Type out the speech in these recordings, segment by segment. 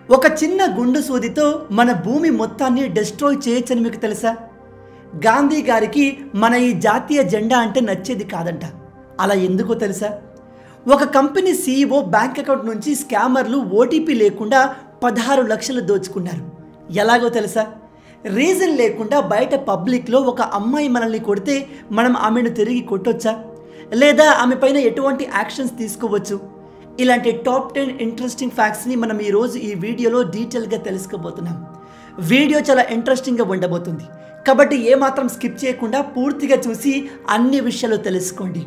ఒక చిన్న గుండు సూదితో మన భూమి మొత్తాన్ని డిస్ట్రాయ్ చేయొచ్చని మీకు తెలుసా గాంధీ గారికి మన ఈ జాతీయ జెండా అంటే నచ్చేది కాదంట అలా ఎందుకో తెలుసా ఒక కంపెనీ సీఈఓ బ్యాంక్ అకౌంట్ నుంచి స్కామర్లు ఓటీపీ లేకుండా పదహారు లక్షలు దోచుకున్నారు ఎలాగో తెలుసా రీజన్ లేకుండా బయట పబ్లిక్లో ఒక అమ్మాయి మనల్ని కొడితే మనం ఆమెను తిరిగి కొట్టొచ్చా లేదా ఆమె పైన ఎటువంటి యాక్షన్స్ తీసుకోవచ్చు ఇలాంటి టాప్ టెన్ ఇంట్రెస్టింగ్ ఫ్యాక్ట్స్ని మనం ఈరోజు ఈ వీడియోలో డీటెయిల్గా తెలుసుకోబోతున్నాం వీడియో చాలా ఇంట్రెస్టింగ్గా ఉండబోతుంది కాబట్టి ఏమాత్రం స్కిప్ చేయకుండా పూర్తిగా చూసి అన్ని విషయాలు తెలుసుకోండి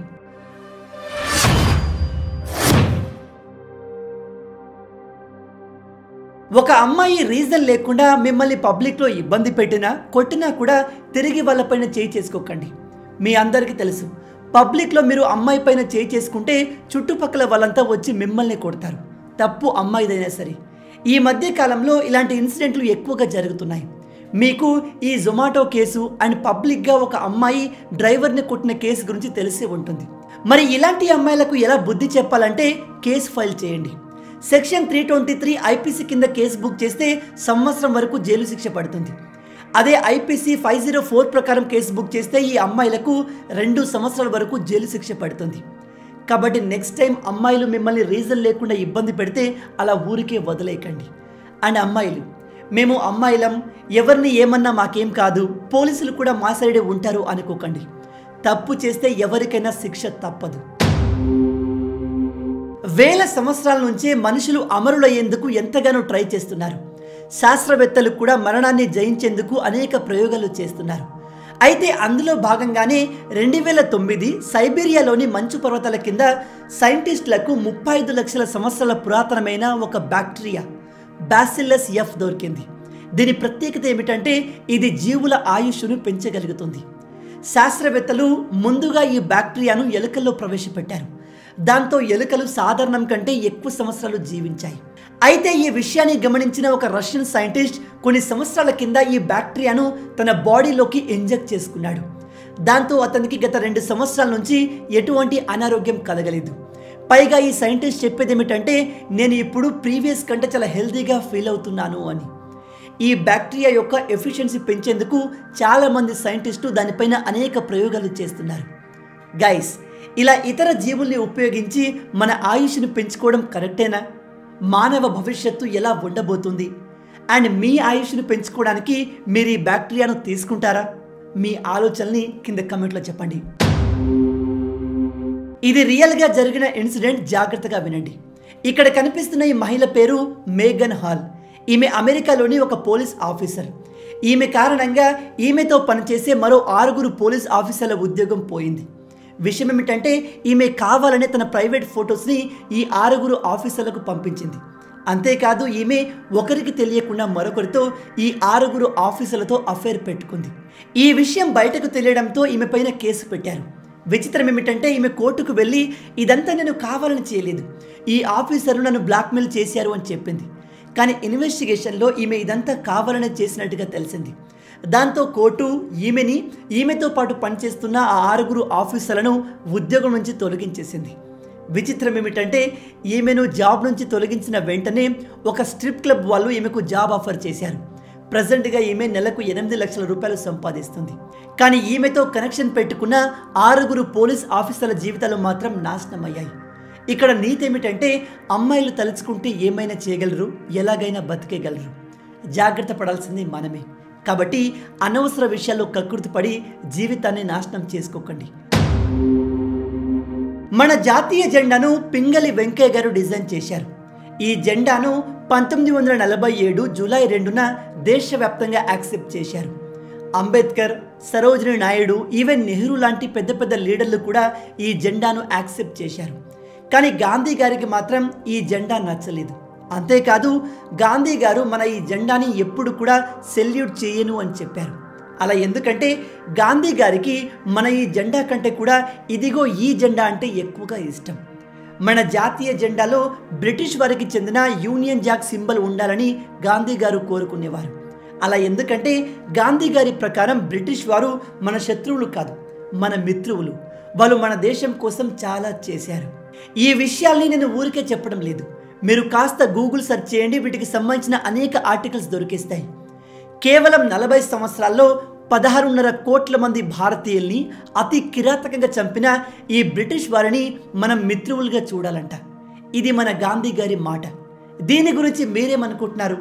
ఒక అమ్మాయి రీజన్ లేకుండా మిమ్మల్ని పబ్లిక్లో ఇబ్బంది పెట్టినా కొట్టినా కూడా తిరిగి వాళ్ళపైన చేయి చేసుకోకండి మీ అందరికీ తెలుసు పబ్లిక్లో మీరు అమ్మాయి పైన చేయి చేసుకుంటే చుట్టుపక్కల వాళ్ళంతా వచ్చి మిమ్మల్ని కొడతారు తప్పు అమ్మాయిదైనా సరే ఈ మధ్య కాలంలో ఇలాంటి ఇన్సిడెంట్లు ఎక్కువగా జరుగుతున్నాయి మీకు ఈ జొమాటో కేసు అండ్ పబ్లిక్గా ఒక అమ్మాయి డ్రైవర్ని కొట్టిన కేసు గురించి తెలిసే ఉంటుంది మరి ఇలాంటి అమ్మాయిలకు ఎలా బుద్ధి చెప్పాలంటే కేసు ఫైల్ చేయండి section three twenty three IPC కింద కేసు బుక్ చేస్తే సంవత్సరం వరకు జైలు శిక్ష పడుతుంది అదే ఐపీసీ ఫైవ్ జీరో ఫోర్ ప్రకారం కేసు బుక్ చేస్తే ఈ అమ్మాయిలకు రెండు సంవత్సరాల వరకు జైలు శిక్ష పడుతుంది కాబట్టి నెక్స్ట్ టైం అమ్మాయిలు మిమ్మల్ని రీజన్ లేకుండా ఇబ్బంది పెడితే అలా ఊరికే వదిలేయకండి అండ్ అమ్మాయిలు మేము అమ్మాయిలం ఎవరిని ఏమన్నా మాకేం కాదు పోలీసులు కూడా మా సైడే ఉంటారు అనుకోకండి తప్పు చేస్తే ఎవరికైనా శిక్ష తప్పదు వేల సంవత్సరాల నుంచే మనుషులు అమరులయ్యేందుకు ఎంతగానో ట్రై చేస్తున్నారు శాస్త్రవేత్తలు కూడా మరణాన్ని జయించేందుకు అనేక ప్రయోగాలు చేస్తున్నారు అయితే అందులో భాగంగానే రెండు వేల తొమ్మిది సైబీరియాలోని మంచు పర్వతాల కింద సైంటిస్టులకు ముప్పై ఐదు లక్షల సంవత్సరాల పురాతనమైన ఒక బ్యాక్టీరియా బ్యాసిల్లస్ ఎఫ్ దొరికింది దీని ప్రత్యేకత ఏమిటంటే ఇది జీవుల ఆయుష్ను పెంచగలుగుతుంది శాస్త్రవేత్తలు ముందుగా ఈ బ్యాక్టీరియాను ఎలుకల్లో ప్రవేశపెట్టారు దాంతో ఎలుకలు సాధారణం కంటే ఎక్కువ సంవత్సరాలు జీవించాయి అయితే ఈ విషయాన్ని గమనించిన ఒక రష్యన్ సైంటిస్ట్ కొన్ని సంవత్సరాల కింద ఈ బ్యాక్టీరియాను తన బాడీలోకి ఇంజెక్ట్ చేసుకున్నాడు దాంతో అతనికి గత రెండు సంవత్సరాల నుంచి ఎటువంటి అనారోగ్యం కలగలేదు పైగా ఈ సైంటిస్ట్ చెప్పేది ఏమిటంటే నేను ఇప్పుడు ప్రీవియస్ కంటే చాలా హెల్తీగా ఫీల్ అవుతున్నాను అని ఈ బ్యాక్టీరియా యొక్క ఎఫిషియన్సీ పెంచేందుకు చాలామంది సైంటిస్టు దానిపైన అనేక ప్రయోగాలు చేస్తున్నారు గైస్ ఇలా ఇతర జీవుల్ని ఉపయోగించి మన ఆయుష్ను పెంచుకోవడం కరెక్టేనా మానవ భవిష్యత్తు ఎలా ఉండబోతుంది అండ్ మీ ఆయుష్ను పెంచుకోవడానికి మీరు ఈ బ్యాక్టీరియాను తీసుకుంటారా మీ ఆలోచనల్ని కింద కమెంట్లో చెప్పండి ఇది రియల్గా జరిగిన ఇన్సిడెంట్ జాగ్రత్తగా వినండి ఇక్కడ కనిపిస్తున్న ఈ మహిళ పేరు మేగన్ హాల్ ఈమె అమెరికాలోని ఒక పోలీస్ ఆఫీసర్ ఈమె కారణంగా ఈమెతో పనిచేసే మరో ఆరుగురు పోలీస్ ఆఫీసర్ల ఉద్యోగం పోయింది విషయం ఏమిటంటే ఈమె కావాలనే తన ప్రైవేట్ ఫొటోస్ని ఈ ఆరుగురు ఆఫీసర్లకు పంపించింది అంతేకాదు ఈమె ఒకరికి తెలియకుండా మరొకరితో ఈ ఆరుగురు ఆఫీసర్లతో అఫైర్ పెట్టుకుంది ఈ విషయం బయటకు తెలియడంతో ఈమె పైన కేసు పెట్టారు విచిత్రం ఏమిటంటే ఈమె కోర్టుకు వెళ్ళి ఇదంతా నేను కావాలని చేయలేదు ఈ ఆఫీసర్లు నన్ను బ్లాక్మెయిల్ చేశారు అని చెప్పింది కానీ ఇన్వెస్టిగేషన్లో ఈమె ఇదంతా కావాలని చేసినట్టుగా తెలిసింది దాంతో కోర్టు ఈమెని ఈమెతో పాటు పనిచేస్తున్న ఆ ఆరుగురు ఆఫీసర్లను ఉద్యోగం నుంచి తొలగించేసింది విచిత్రం ఏమిటంటే ఈమెను జాబ్ నుంచి తొలగించిన వెంటనే ఒక స్ట్రిప్ క్లబ్ వాళ్ళు ఈమెకు జాబ్ ఆఫర్ చేశారు ప్రజెంట్గా ఈమె నెలకు ఎనిమిది లక్షల రూపాయలు సంపాదిస్తుంది కానీ ఈమెతో కనెక్షన్ పెట్టుకున్న ఆరుగురు పోలీస్ ఆఫీసర్ల జీవితాలు మాత్రం నాశనం అయ్యాయి ఇక్కడ నీతి ఏమిటంటే అమ్మాయిలు తలుచుకుంటే ఏమైనా చేయగలరు ఎలాగైనా బతికేయగలరు జాగ్రత్త పడాల్సింది మనమే కాబట్టి అనవసర విషయాల్లో కకృతి పడి జీవితాన్ని నాశనం చేసుకోకండి మన జాతీయ జెండాను పింగళి వెంకయ్య గారు డిజైన్ చేశారు ఈ జెండాను పంతొమ్మిది వందల నలభై ఏడు జూలై రెండున దేశవ్యాప్తంగా యాక్సెప్ట్ చేశారు అంబేద్కర్ సరోజిని నాయుడు ఈవెన్ నెహ్రూ లాంటి పెద్ద పెద్ద లీడర్లు కూడా ఈ జెండాను యాక్సెప్ట్ చేశారు కానీ గాంధీ గారికి మాత్రం ఈ జెండా నచ్చలేదు అంతేకాదు గాంధీ గారు మన ఈ జెండాని ఎప్పుడు కూడా సెల్యూట్ చేయను అని చెప్పారు అలా ఎందుకంటే గాంధీ గారికి మన ఈ జెండా కంటే కూడా ఇదిగో ఈ జెండా అంటే ఎక్కువగా ఇష్టం మన జాతీయ జెండాలో బ్రిటిష్ వారికి చెందిన యూనియన్ జాక్ సింబల్ ఉండాలని గాంధీ గారు కోరుకునేవారు అలా ఎందుకంటే గాంధీ గారి ప్రకారం బ్రిటిష్ వారు మన శత్రువులు కాదు మన మిత్రువులు వాళ్ళు మన దేశం కోసం చాలా చేశారు ఈ విషయాల్ని నేను ఊరికే చెప్పడం లేదు మీరు కాస్త గూగుల్ సెర్చ్ చేయండి వీటికి సంబంధించిన అనేక ఆర్టికల్స్ దొరికిస్తాయి కేవలం నలభై సంవత్సరాల్లో పదహారున్నర కోట్ల మంది భారతీయుల్ని అతి కిరాతకంగా చంపిన ఈ బ్రిటిష్ వారిని మనం మిత్రువులుగా చూడాలంట ఇది మన గాంధీ గారి మాట దీని గురించి మీరేమనుకుంటున్నారు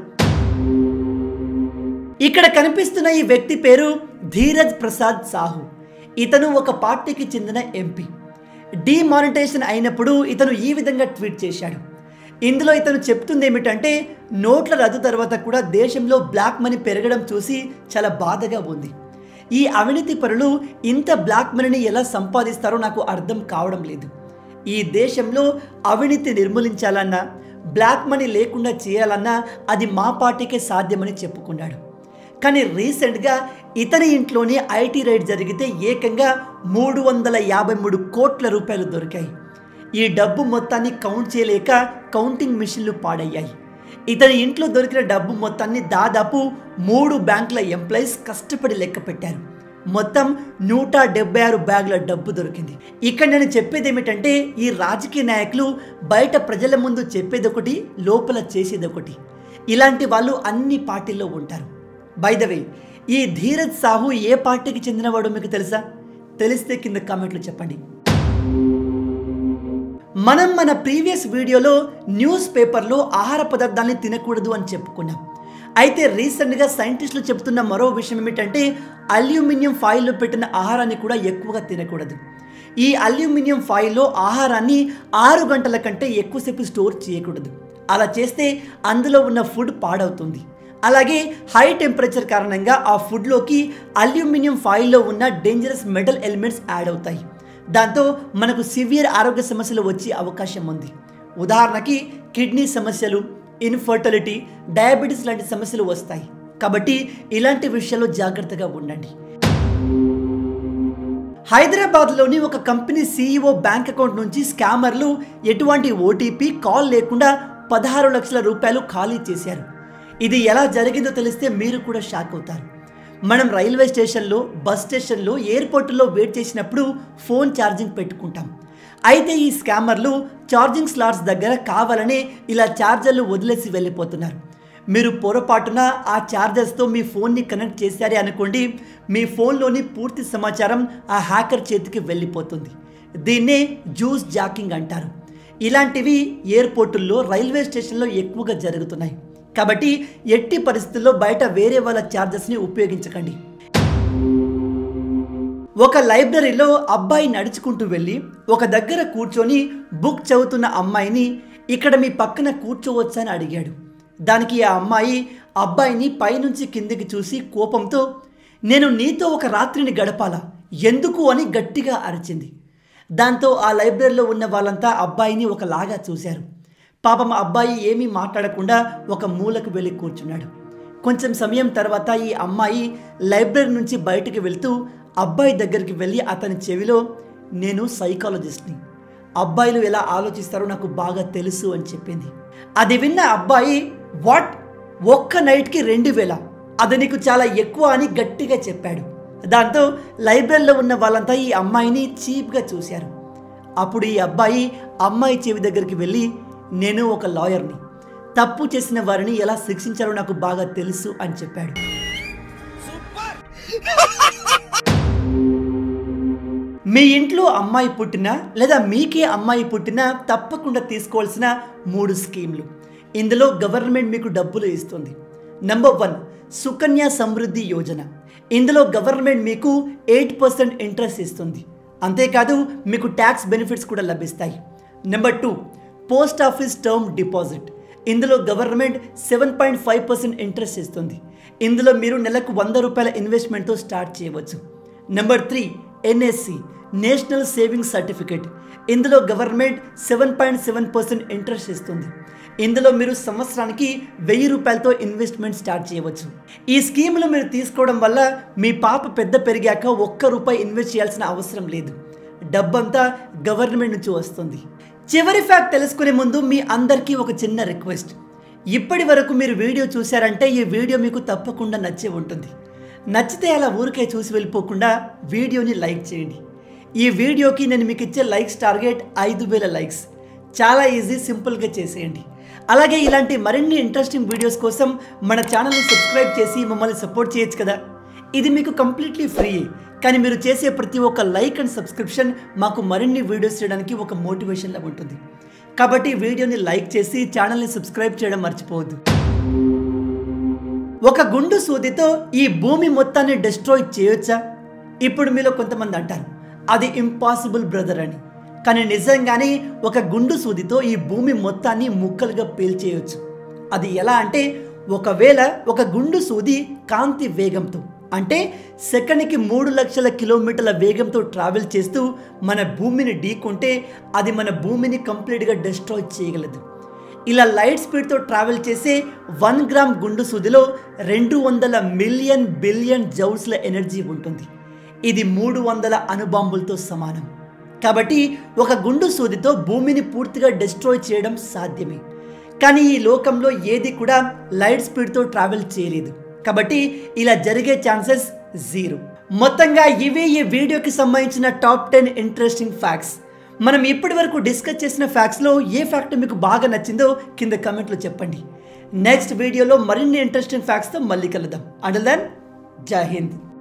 ఇక్కడ కనిపిస్తున్న ఈ వ్యక్తి పేరు ధీరజ్ ప్రసాద్ సాహు ఇతను ఒక పార్టీకి చెందిన ఎంపీ డిమానిటైజేషన్ అయినప్పుడు ఇతను ఈ విధంగా ట్వీట్ చేశాడు ఇందులో ఇతను చెప్తుంది ఏమిటంటే నోట్ల రద్దు తర్వాత కూడా దేశంలో బ్లాక్ మనీ పెరగడం చూసి చాలా బాధగా ఉంది ఈ అవినీతి పరులు ఇంత బ్లాక్ మనీని ఎలా సంపాదిస్తారో నాకు అర్థం కావడం లేదు ఈ దేశంలో అవినీతి నిర్మూలించాలన్నా బ్లాక్ మనీ లేకుండా చేయాలన్నా అది మా పార్టీకే సాధ్యమని చెప్పుకున్నాడు కానీ రీసెంట్గా ఇతని ఇంట్లోనే ఐటీ రైడ్ జరిగితే ఏకంగా మూడు వందల యాభై మూడు కోట్ల రూపాయలు దొరికాయి ఈ డబ్బు మొత్తాన్ని కౌంట్ చేయలేక కౌంటింగ్ మిషన్లు పాడయ్యాయి ఇతని ఇంట్లో దొరికిన డబ్బు మొత్తాన్ని దాదాపు మూడు బ్యాంకుల ఎంప్లాయీస్ కష్టపడి లెక్క పెట్టారు మొత్తం నూట డెబ్బై ఆరు బ్యాగుల డబ్బు దొరికింది ఇక్కడ నేను చెప్పేది ఏమిటంటే ఈ రాజకీయ నాయకులు బయట ప్రజల ముందు చెప్పేది ఒకటి లోపల చేసేది ఒకటి ఇలాంటి వాళ్ళు అన్ని పార్టీల్లో ఉంటారు బై ద వే ఈ ధీరజ్ సాహు ఏ పార్టీకి చెందినవాడో మీకు తెలుసా తెలిస్తే కింద కామెంట్లు చెప్పండి మనం మన ప్రీవియస్ వీడియోలో న్యూస్ పేపర్లో ఆహార పదార్థాలని తినకూడదు అని చెప్పుకున్నాం అయితే రీసెంట్గా సైంటిస్టులు చెబుతున్న మరో విషయం ఏమిటంటే అల్యూమినియం ఫాయిల్లో పెట్టిన ఆహారాన్ని కూడా ఎక్కువగా తినకూడదు ఈ అల్యూమినియం ఫాయిల్లో ఆహారాన్ని ఆరు గంటల కంటే ఎక్కువసేపు స్టోర్ చేయకూడదు అలా చేస్తే అందులో ఉన్న ఫుడ్ పాడవుతుంది అలాగే హై టెంపరేచర్ కారణంగా ఆ ఫుడ్లోకి అల్యూమినియం ఫాయిల్లో ఉన్న డేంజరస్ మెటల్ ఎలిమెంట్స్ యాడ్ అవుతాయి దాంతో మనకు సివియర్ ఆరోగ్య సమస్యలు వచ్చే అవకాశం ఉంది ఉదాహరణకి కిడ్నీ సమస్యలు ఇన్ఫర్టిలిటీ డయాబెటీస్ లాంటి సమస్యలు వస్తాయి కాబట్టి ఇలాంటి విషయాల్లో జాగ్రత్తగా ఉండండి హైదరాబాద్లోని ఒక కంపెనీ సీఈఓ బ్యాంక్ అకౌంట్ నుంచి స్కామర్లు ఎటువంటి ఓటీపీ కాల్ లేకుండా పదహారు లక్షల రూపాయలు ఖాళీ చేశారు ఇది ఎలా జరిగిందో తెలిస్తే మీరు కూడా షాక్ అవుతారు మనం రైల్వే స్టేషన్లో బస్ స్టేషన్లో ఎయిర్పోర్టులో వెయిట్ చేసినప్పుడు ఫోన్ ఛార్జింగ్ పెట్టుకుంటాం అయితే ఈ స్కామర్లు ఛార్జింగ్ స్లాట్స్ దగ్గర కావాలనే ఇలా ఛార్జర్లు వదిలేసి వెళ్ళిపోతున్నారు మీరు పొరపాటున ఆ ఛార్జర్స్తో మీ ఫోన్ని కనెక్ట్ చేశారే అనుకోండి మీ ఫోన్లోని పూర్తి సమాచారం ఆ హ్యాకర్ చేతికి వెళ్ళిపోతుంది దీన్నే జ్యూస్ జాకింగ్ అంటారు ఇలాంటివి ఎయిర్పోర్టుల్లో రైల్వే స్టేషన్లో ఎక్కువగా జరుగుతున్నాయి కాబట్టి ఎట్టి పరిస్థితుల్లో బయట వేరే వాళ్ళ ఛార్జెస్ని ఉపయోగించకండి ఒక లైబ్రరీలో అబ్బాయి నడుచుకుంటూ వెళ్ళి ఒక దగ్గర కూర్చొని బుక్ చదువుతున్న అమ్మాయిని ఇక్కడ మీ పక్కన కూర్చోవచ్చా అని అడిగాడు దానికి ఆ అమ్మాయి అబ్బాయిని పైనుంచి కిందికి చూసి కోపంతో నేను నీతో ఒక రాత్రిని గడపాలా ఎందుకు అని గట్టిగా అరిచింది దాంతో ఆ లైబ్రరీలో ఉన్న వాళ్ళంతా అబ్బాయిని ఒకలాగా చూశారు పాపం అబ్బాయి ఏమీ మాట్లాడకుండా ఒక మూలకు వెళ్ళి కూర్చున్నాడు కొంచెం సమయం తర్వాత ఈ అమ్మాయి లైబ్రరీ నుంచి బయటికి వెళ్తూ అబ్బాయి దగ్గరికి వెళ్ళి అతని చెవిలో నేను సైకాలజిస్ట్ని అబ్బాయిలు ఎలా ఆలోచిస్తారో నాకు బాగా తెలుసు అని చెప్పింది అది విన్న అబ్బాయి వాట్ ఒక్క నైట్కి రెండు వేల అది నీకు చాలా ఎక్కువ అని గట్టిగా చెప్పాడు దాంతో లైబ్రరీలో ఉన్న వాళ్ళంతా ఈ అమ్మాయిని చీప్గా చూశారు అప్పుడు ఈ అబ్బాయి అమ్మాయి చెవి దగ్గరికి వెళ్ళి నేను ఒక లాయర్ని తప్పు చేసిన వారిని ఎలా శిక్షించాలో నాకు బాగా తెలుసు అని చెప్పాడు మీ ఇంట్లో అమ్మాయి పుట్టినా లేదా మీకే అమ్మాయి పుట్టినా తప్పకుండా తీసుకోవాల్సిన మూడు స్కీమ్లు ఇందులో గవర్నమెంట్ మీకు డబ్బులు ఇస్తుంది నంబర్ వన్ సుకన్య సమృద్ధి యోజన ఇందులో గవర్నమెంట్ మీకు ఎయిట్ పర్సెంట్ ఇంట్రెస్ట్ ఇస్తుంది అంతేకాదు మీకు ట్యాక్స్ బెనిఫిట్స్ కూడా లభిస్తాయి number two post office term deposit ఇందులో government seven point five percent interest ఇస్తుంది ఇందులో మీరు నెలకు వంద రూపాయల ఇన్వెస్ట్మెంట్తో స్టార్ట్ చేయవచ్చు number three NSC national savings certificate ఇందులో government seven point seven percent interest ఇస్తుంది ఇందులో మీరు సంవత్సరానికి వెయ్యి రూపాయలతో ఇన్వెస్ట్మెంట్ స్టార్ట్ చేయవచ్చు ఈ స్కీములు మీరు తీసుకోవడం వల్ల మీ పాప పెద్ద పెరిగాక ఒక్క రూపాయి ఇన్వెస్ట్ చేయాల్సిన అవసరం లేదు డబ్బంతా గవర్నమెంట్ నుంచి వస్తుంది చివరి ఫ్యాక్ట్ తెలుసుకునే ముందు మీ అందరికీ ఒక చిన్న రిక్వెస్ట్ ఇప్పటి వరకు మీరు వీడియో చూశారంటే ఈ వీడియో మీకు తప్పకుండా నచ్చే ఉంటుంది నచ్చితే అలా ఊరికే చూసి వెళ్ళిపోకుండా వీడియోని లైక్ చేయండి ఈ వీడియోకి నేను మీకు ఇచ్చే లైక్స్ టార్గెట్ ఐదు వేల లైక్స్ చాలా ఈజీ సింపుల్గా చేసేయండి అలాగే ఇలాంటి మరిన్ని ఇంట్రెస్టింగ్ వీడియోస్ కోసం మన ఛానల్ని సబ్స్క్రైబ్ చేసి మమ్మల్ని సపోర్ట్ చేయొచ్చు కదా ఇది మీకు కంప్లీట్లీ ఫ్రీ కానీ మీరు చేసే ప్రతి ఒక్క లైక్ అండ్ సబ్స్క్రిప్షన్ మాకు మరిన్ని వీడియోస్ చేయడానికి ఒక మోటివేషన్లా ఉంటుంది కాబట్టి ఈ వీడియోని లైక్ చేసి ఛానల్ని సబ్స్క్రైబ్ చేయడం మర్చిపోవద్దు ఒక గుండు సూదితో ఈ భూమి మొత్తాన్ని డిస్ట్రాయ్ చేయొచ్చా ఇప్పుడు మీలో కొంతమంది అంటారు అది ఇంపాసిబుల్ బ్రదర్ అని కానీ నిజంగానే ఒక గుండు సూదితో ఈ భూమి మొత్తాన్ని ముక్కలుగా పేల్చేయొచ్చు అది ఎలా అంటే ఒకవేళ ఒక గుండు సూది కాంతి వేగంతో అంటే సెకండ్కి మూడు లక్షల కిలోమీటర్ల వేగంతో ట్రావెల్ చేస్తూ మన భూమిని ఢీకొంటే అది మన భూమిని కంప్లీట్గా డిస్ట్రాయ్ చేయగలదు ఇలా లైట్ స్పీడ్తో ట్రావెల్ చేసే వన్ గ్రామ్ గుండు సూదిలో రెండు వందల మిలియన్ బిలియన్ జౌల్స్ల ఎనర్జీ ఉంటుంది ఇది మూడు వందల అణుబాంబులతో సమానం కాబట్టి ఒక గుండు సూదితో భూమిని పూర్తిగా డిస్ట్రాయ్ చేయడం సాధ్యమే కానీ ఈ లోకంలో ఏది కూడా లైట్ స్పీడ్తో ట్రావెల్ చేయలేదు కాబట్టి ఇలా జరిగే ఛాన్సెస్ జీరో మొత్తంగా ఇవే ఈ వీడియోకి సంబంధించిన టాప్ టెన్ ఇంట్రెస్టింగ్ ఫ్యాక్ట్స్ మనం ఇప్పటి వరకు డిస్కస్ చేసిన ఫ్యాక్ట్స్లో ఏ ఫ్యాక్ట్ మీకు బాగా నచ్చిందో కింద కమెంట్లో చెప్పండి నెక్స్ట్ వీడియోలో మరిన్ని ఇంట్రెస్టింగ్ ఫ్యాక్ట్స్తో మళ్ళీ కలుద్దాం అండల్ దెన్ జై హింద్